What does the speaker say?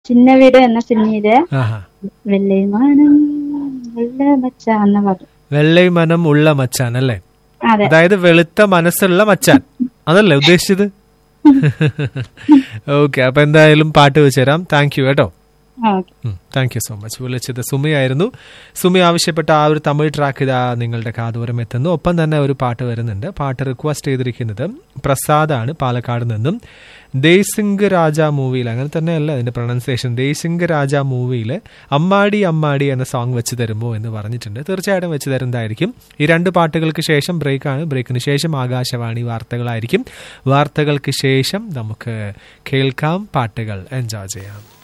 ചിന്ന വീട് എന്ന സിനിമയിലെ ആഹാ വെള്ളൈമാനം വെള്ള മച്ച എന്ന പാട്ട് വെള്ളൈ മനം ഉള്ള മച്ചാൻ അല്ലേ അതെ അതായത് വെളുത്ത മനസ്സുള്ള മച്ചാൻ അതല്ലേ ഉദ്ദേശിച്ചത് ഓക്കെ അപ്പൊ എന്തായാലും പാട്ട് വെച്ചുതരാം താങ്ക് യു കേട്ടോ okay thank you so much വിളിച്ചത് സുമിയായിരുന്നു സുമി ആവശ്യപ്പെട്ട ആ ഒരു തമിഴ് ട്രാക്ക് ഇതാ നിങ്ങളുടെ കാതോരം എത്തുന്നു ഒപ്പം തന്നെ ഒരു പാട്ട് വരുന്നുണ്ട് പാട്ട് റിക്വസ്റ്റ് ചെയ്തിരിക്കുന്നത് പ്രസാദാണ് പാലക്കാട് നിന്നും ദേശിംഗ് രാജ മൂവിയിൽ അങ്ങനെ തന്നെയല്ല അതിന്റെ പ്രൊണൗൺസിയേഷൻ ദേശിംഗ് രാജ മൂവിയിൽ അമ്മാടി അമ്മാടി എന്ന സോങ് വെച്ച് തരുമോ എന്ന് പറഞ്ഞിട്ടുണ്ട് തീർച്ചയായിട്ടും വെച്ച് തരുന്നതായിരിക്കും ഈ രണ്ട് പാട്ടുകൾക്ക് ശേഷം ബ്രേക്കാണ് ബ്രേക്കിന് ശേഷം ആകാശവാണി വാർത്തകളായിരിക്കും വാർത്തകൾക്ക് ശേഷം നമുക്ക് കേൾക്കാം പാട്ടുകൾ എൻജോയ് ചെയ്യാം